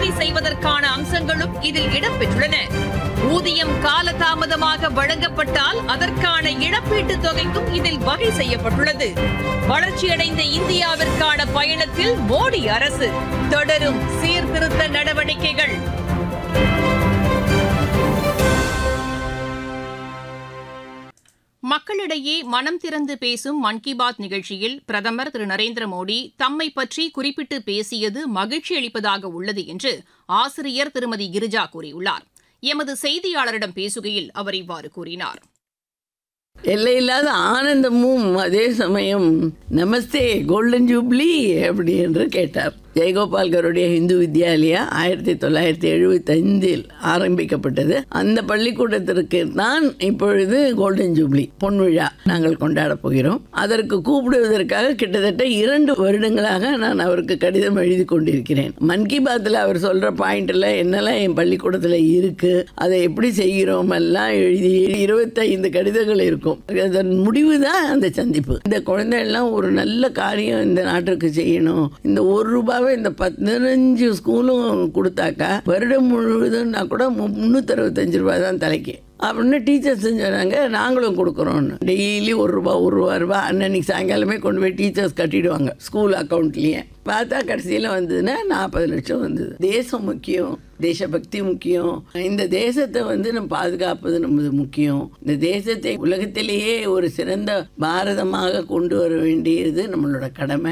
உறுதி செய்வதற்கான அம்சங்களும் இதில் இடம்பெற்றுள்ளன ஊதியம் காலதாமதமாக வழங்கப்பட்டால் அதற்கான இழப்பீட்டுத் தொகைக்கும் இதில் வகை செய்யப்பட்டுள்ளது வளர்ச்சியடைந்த இந்தியாவிற்கான பயணத்தில் மோடி அரசு தொடரும் சீர்திருத்த நடவடிக்கைகள் மக்களிடையே மனம் திறந்து பேசும் மன் கி பாத் நிகழ்ச்சியில் பிரதமர் திரு நரேந்திர மோடி தம்மை பற்றி குறிப்பிட்டு பேசியது மகிழ்ச்சி அளிப்பதாக உள்ளது என்று ஆசிரியர் திருமதி கிரிஜா கூறியுள்ளார் எமது செய்தியாளரிடம் பேசுகையில் அவர் இவ்வாறு கூறினார் எல்லையில்லாத ஆனந்தமும் அதே சமயம் நமஸ்தே கோல்டன் ஜூப்ளி அப்படி என்று கேட்டார் ஜெயகோபால்கருடைய இந்து வித்யாலயா ஆயிரத்தி தொள்ளாயிரத்தி எழுபத்தைந்தில் ஆரம்பிக்கப்பட்டது அந்த பள்ளிக்கூடத்திற்கு தான் இப்பொழுது கோல்டன் ஜூப்ளி பொன் விழா நாங்கள் கொண்டாடப் போகிறோம் அதற்கு கூப்பிடுவதற்காக கிட்டத்தட்ட இரண்டு வருடங்களாக நான் அவருக்கு கடிதம் எழுதி கொண்டிருக்கிறேன் மன் கி பாத்தில் அவர் சொல்கிற பாயிண்ட்ல என்னெல்லாம் என் பள்ளிக்கூடத்தில் இருக்கு அதை எப்படி செய்கிறோம் எல்லாம் எழுதி இருபத்தைந்து கடிதங்கள் இருக்கும் அதன் முடிவு தான் அந்த சந்திப்பு இந்த குழந்தைகள்லாம் ஒரு நல்ல காரியம் இந்த நாட்டிற்கு செய்யணும் இந்த ஒரு ரூபாவை இந்த பதினஞ்சு ஸ்கூலும் கொடுத்தாக்கா வருடம் முழுவதும்னா கூட முந்நூற்றி அறுபத்தஞ்சு ரூபாய் தான் தலைக்கு அப்படின்னு டீச்சர்ஸ் சொன்னாங்க நாங்களும் கொடுக்குறோன்னு டெய்லி ஒரு ரூபா ஒரு ரூபா ரூபா அன்னன்னைக்கு சாயங்காலமே கொண்டு போய் டீச்சர்ஸ் கட்டிடுவாங்க ஸ்கூல் அக்கௌண்ட்லேயே பார்த்தா கடைசியில் வந்ததுன்னா நாற்பது லட்சம் வந்தது தேசம் முக்கியம் தேசபக்தி முக்கியம் இந்த தேசத்தை வந்து நம்ம பாதுகாப்பது நமது முக்கியம் இந்த தேசத்தை உலகத்திலேயே ஒரு சிறந்த பாரதமாக கொண்டு வர வேண்டியது நம்மளோட கடமை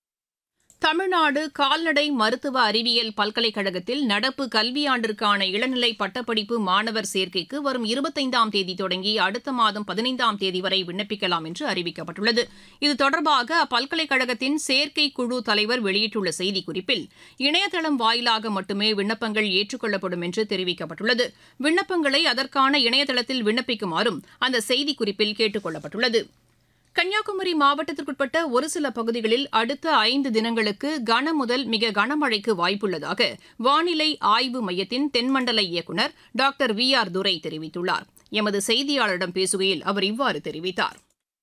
தமிழ்நாடு கால்நடை மருத்துவ அறிவியல் பல்கலைக்கழகத்தில் நடப்பு கல்வியாண்டிற்கான இளநிலை பட்டப்படிப்பு மாணவர் சேர்க்கைக்கு வரும் இருபத்தைந்தாம் தேதி தொடங்கி அடுத்த மாதம் பதினைந்தாம் தேதி வரை விண்ணப்பிக்கலாம் என்று அறிவிக்கப்பட்டுள்ளது இது தொடர்பாக அப்பல்கலைக்கழகத்தின் சேர்க்கை குழு தலைவர் வெளியிட்டுள்ள செய்திக்குறிப்பில் இணையதளம் வாயிலாக மட்டுமே விண்ணப்பங்கள் ஏற்றுக்கொள்ளப்படும் என்று தெரிவிக்கப்பட்டுள்ளது விண்ணப்பங்களை அதற்கான இணையதளத்தில் விண்ணப்பிக்குமாறும் அந்த செய்திக்குறிப்பில் கேட்டுக் கொள்ளப்பட்டுள்ளது கன்னியாகுமரி மாவட்டத்திற்குட்பட்ட ஒரு சில பகுதிகளில் அடுத்த ஐந்து தினங்களுக்கு கன முதல் மிக கனமழைக்கு வாய்ப்புள்ளதாக வானிலை ஆய்வு மையத்தின் தென்மண்டல இயக்குநர் டாக்டர் வி ஆர் துரை தெரிவித்துள்ளார் எமது செய்தியாளரிடம் பேசுகையில் அவர் இவ்வாறு தெரிவித்தார்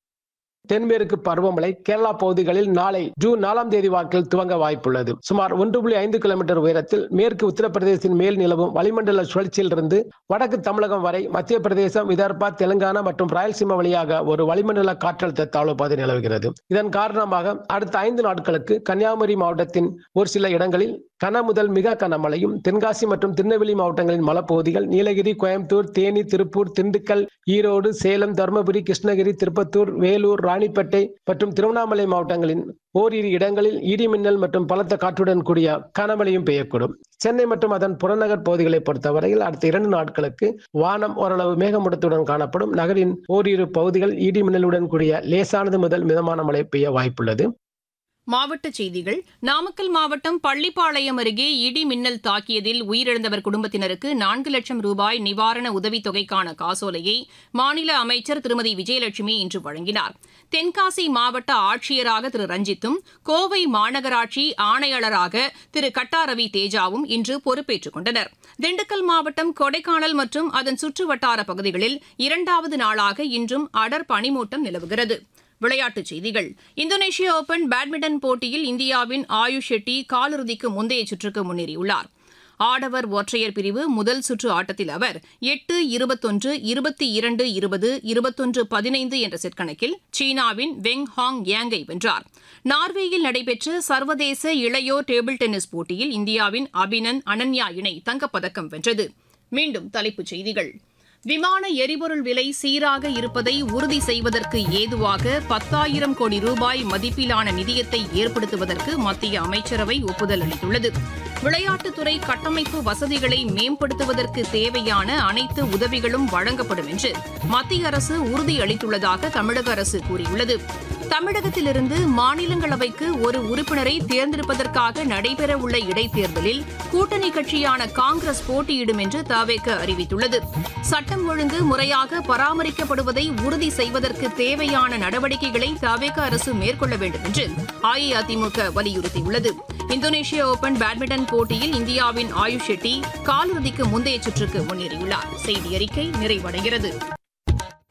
தென்மேற்கு பருவமழை கேரளா பகுதிகளில் நாளை ஜூன் நாலாம் தேதி வாக்கில் துவங்க வாய்ப்புள்ளது சுமார் ஒன்று புள்ளி ஐந்து கிலோமீட்டர் உயரத்தில் மேற்கு உத்தரப்பிரதேசத்தின் மேல் நிலவும் வளிமண்டல சுழற்சியிலிருந்து வடக்கு தமிழகம் வரை மத்திய பிரதேசம் விதர்பா தெலுங்கானா மற்றும் ராயல்சீமா வழியாக ஒரு வளிமண்டல காற்றழுத்த தாழ்வு பாதை நிலவுகிறது இதன் காரணமாக அடுத்த ஐந்து நாட்களுக்கு கன்னியாகுமரி மாவட்டத்தின் ஒரு சில இடங்களில் கன முதல் மிக கனமழையும் தென்காசி மற்றும் திருநெல்வேலி மாவட்டங்களின் மலைப்பகுதிகள் நீலகிரி கோயம்புத்தூர் தேனி திருப்பூர் திண்டுக்கல் ஈரோடு சேலம் தருமபுரி கிருஷ்ணகிரி திருப்பத்தூர் வேலூர் ராணிப்பேட்டை மற்றும் திருவண்ணாமலை மாவட்டங்களின் ஓரிரு இடங்களில் இடி மின்னல் மற்றும் பலத்த காற்றுடன் கூடிய கனமழையும் பெய்யக்கூடும் சென்னை மற்றும் அதன் புறநகர் பகுதிகளை பொறுத்தவரையில் அடுத்த இரண்டு நாட்களுக்கு வானம் ஓரளவு மேகமூட்டத்துடன் காணப்படும் நகரின் ஓரிரு பகுதிகள் இடி மின்னலுடன் கூடிய லேசானது முதல் மிதமான மழை பெய்ய வாய்ப்புள்ளது மாவட்டச் செய்திகள் நாமக்கல் மாவட்டம் பள்ளிப்பாளையம் அருகே இடி மின்னல் தாக்கியதில் உயிரிழந்தவர் குடும்பத்தினருக்கு நான்கு லட்சம் ரூபாய் நிவாரண உதவித் தொகைக்கான காசோலையை மாநில அமைச்சர் திருமதி விஜயலட்சுமி இன்று வழங்கினார் தென்காசி மாவட்ட ஆட்சியராக திரு ரஞ்சித்தும் கோவை மாநகராட்சி ஆணையாளராக திரு கட்டாரவி தேஜாவும் இன்று பொறுப்பேற்றுக் கொண்டனர் திண்டுக்கல் மாவட்டம் கொடைக்கானல் மற்றும் அதன் சுற்றுவட்டார பகுதிகளில் இரண்டாவது நாளாக இன்றும் அடர் பனிமூட்டம் நிலவுகிறது விளையாட்டுச் செய்திகள் இந்தோனேஷிய ஓபன் பேட்மிண்டன் போட்டியில் இந்தியாவின் ஆயுஷ் ஷெட்டி காலிறுதிக்கு முந்தைய சுற்றுக்கு முன்னேறியுள்ளார் ஆடவர் ஒற்றையர் பிரிவு முதல் சுற்று ஆட்டத்தில் அவர் எட்டு இருபத்தொன்று இருபத்தி இரண்டு இருபது இருபத்தொன்று பதினைந்து என்ற செட் கணக்கில் சீனாவின் வெங் ஹாங் யாங்கை வென்றார் நார்வேயில் நடைபெற்ற சர்வதேச இளையோர் டேபிள் டென்னிஸ் போட்டியில் இந்தியாவின் அபினன் அனன்யா இணை தங்கப்பதக்கம் வென்றது மீண்டும் தலைப்புச் செய்திகள் விமான எரிபொருள் விலை சீராக இருப்பதை உறுதி செய்வதற்கு ஏதுவாக பத்தாயிரம் கோடி ரூபாய் மதிப்பிலான நிதியத்தை ஏற்படுத்துவதற்கு மத்திய அமைச்சரவை ஒப்புதல் அளித்துள்ளது விளையாட்டுத்துறை கட்டமைப்பு வசதிகளை மேம்படுத்துவதற்கு தேவையான அனைத்து உதவிகளும் வழங்கப்படும் என்று மத்திய அரசு உறுதியளித்துள்ளதாக தமிழக அரசு கூறியுள்ளது தமிழகத்திலிருந்து மாநிலங்களவைக்கு ஒரு உறுப்பினரை தேர்ந்தெடுப்பதற்காக நடைபெறவுள்ள இடைத்தேர்தலில் கூட்டணி கட்சியான காங்கிரஸ் போட்டியிடும் என்று தவேக அறிவித்துள்ளது சட்டம் ஒழுங்கு முறையாக பராமரிக்கப்படுவதை உறுதி செய்வதற்கு தேவையான நடவடிக்கைகளை தவேக அரசு மேற்கொள்ள வேண்டும் என்று அஇஅதிமுக வலியுறுத்தியுள்ளது இந்தோனேஷிய ஓபன் பேட்மிண்டன் போட்டியில் இந்தியாவின் ஆயுஷ் ஷெட்டி காலிறுதிக்கு முந்தைய சுற்றுக்கு முன்னேறியுள்ளார் செய்தி அறிக்கை நிறைவடைகிறது